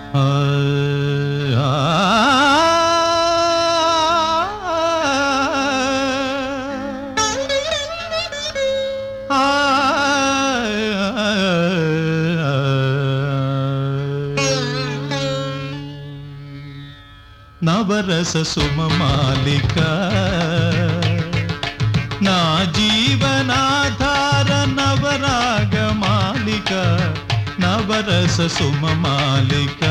ఆ, ఆ, ఆ, నవరస సుమమాలిక నా జీవనాధార నవరాగ మాలిక నవరస సుమమాలిక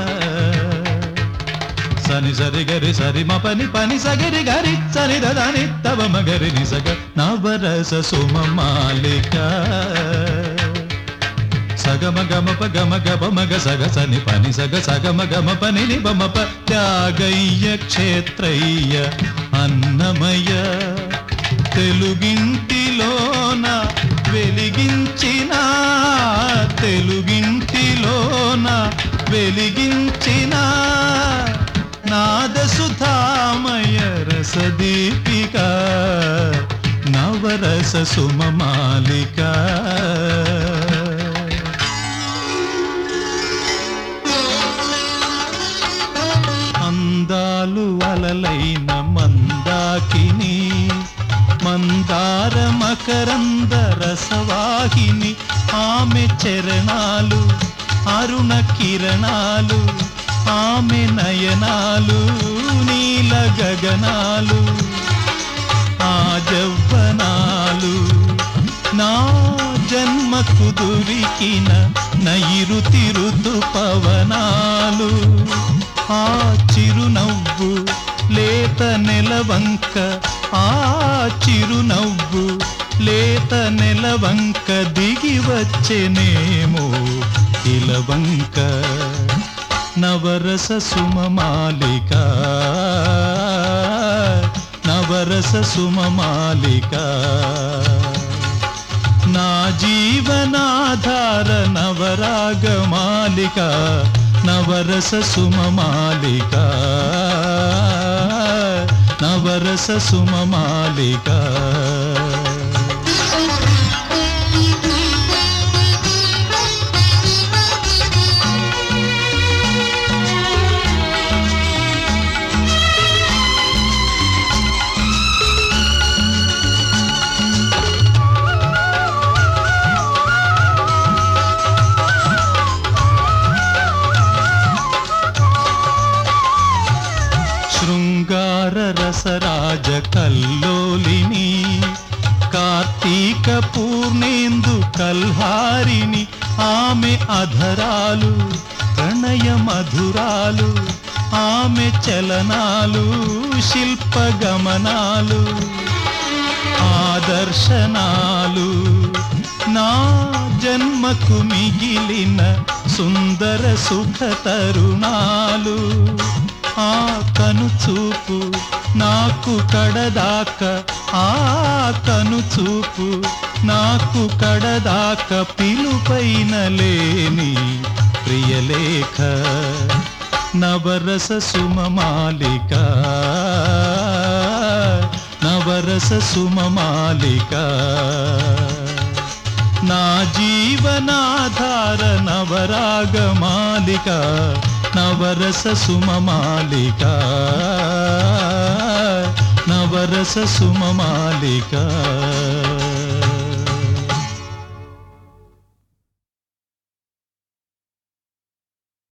సని సరి గరి సరి మ పని పని సగరి గరి సరి దని తవ మగరి నిసగ నవరస సుమమాలిక సగమ గమ ప గమ గప మగ సగ సని పని సగ సగమ గమ పని ని బమ ప త్యాగయ్య క్షేత్రయ్య అన్నమయ తెలుగింటిలోన వెలిగించిన తెలుగింటిలోన వెలిగించిన నాదసుధామయ రసదీపిక నవరస సుమమాలిక అందాలు అలలైన మందాకిని మందార మకరంద రసవాహిని ఆమె చరణాలు అరుణ కిరణాలు ఆమె నయనాలు నీల గగనాలు ఆ జవ్వనాలు నా జన్మకు దొరికిన నైరుతి ఋతు పవనాలు ఆ చిరునవ్వు లేత నెలవంక ఆ చిరునవ్వు లేత నెలవంక దిగి వచ్చెనేమో ఇలవంక నవరస సుమమాలిక నవరస సుమమాలిక నా జీవనాధార నవరాగమాలిక నవరస సుమమాలిక నవరస సుమమాలిక శృంగార రసరాజ కల్లోలిని కార్తీక పూర్ణేందు కల్హారిని ఆమె అధరాలు ప్రణయ మధురాలు ఆమె చలనాలు శిల్ప గమనాలు ఆదర్శనాలు నా జన్మకు మిగిలిన సుందర సుఖ తరుణాలు ఆ కను చూపు నాకు కడదాక ఆ కను చూపు నాకు కడదాక పిలుపైన లేని ప్రియలేఖ నవరస సుమమాలిక నవరస సుమమాలిక నా జీవనాధార నవరాగమాలిక నవరస సుమమాలిక నవరస సుమమాలిక